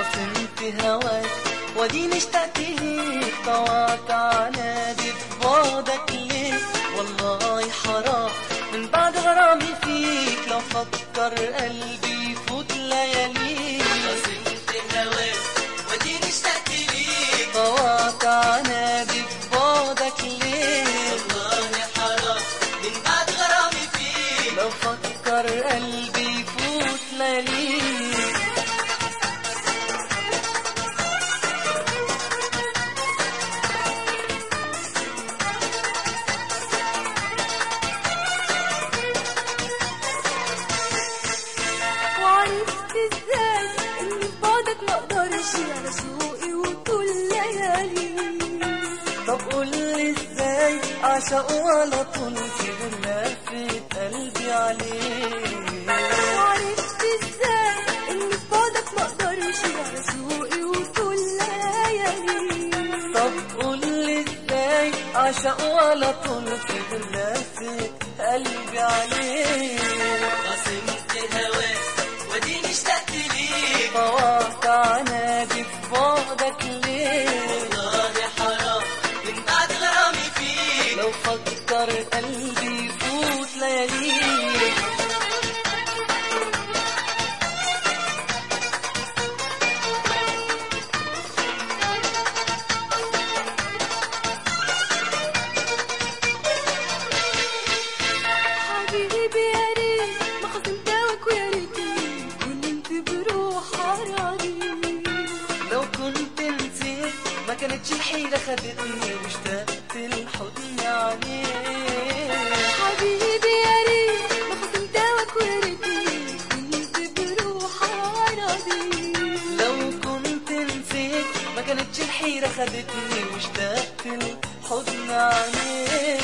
خصمت هواك وديني اشتقت ليك طوعت عنادي ببعدك ليه والله حرام من بعد غرامي فيك لو فكر قلبي يفوت لياليك خصمت هواك وديني اشتقت ليك طوعت عنادي ببعدك ليه والله حرام من بعد غرامي فيك لو فكر قلبي يفوت لياليك وعرفت ازاي ان في بعدك ما اقدرش على شوقي وطول ليالي طب قولي ازاي اعشق على طول في لفة قلبي عليك وعرفت ازاي ان في بعدك ما اقدرش على شوقي وطول ليالي طب قولي ازاي اعشق على طول في لفة قلبي عليك خصمت هواك وديني اشتقت ليك طوعت عنادي في بعدك ليه والله حرام من بعد غرامي فيك لو فكر قلبي يفوت لياليك حبيبي يا ريت ما خصمتك ويا ريتني كنت بروح راضي لو كنت نسيت ما كانتش الحيرة خدتني واشتقت الحضن عليك حبيبي يا ريت ما خصمتك ويا ريتني كنت بروح راضي لو كنت نسيت ما كانتش الحيرة خدتني واشتقت الحضن عليك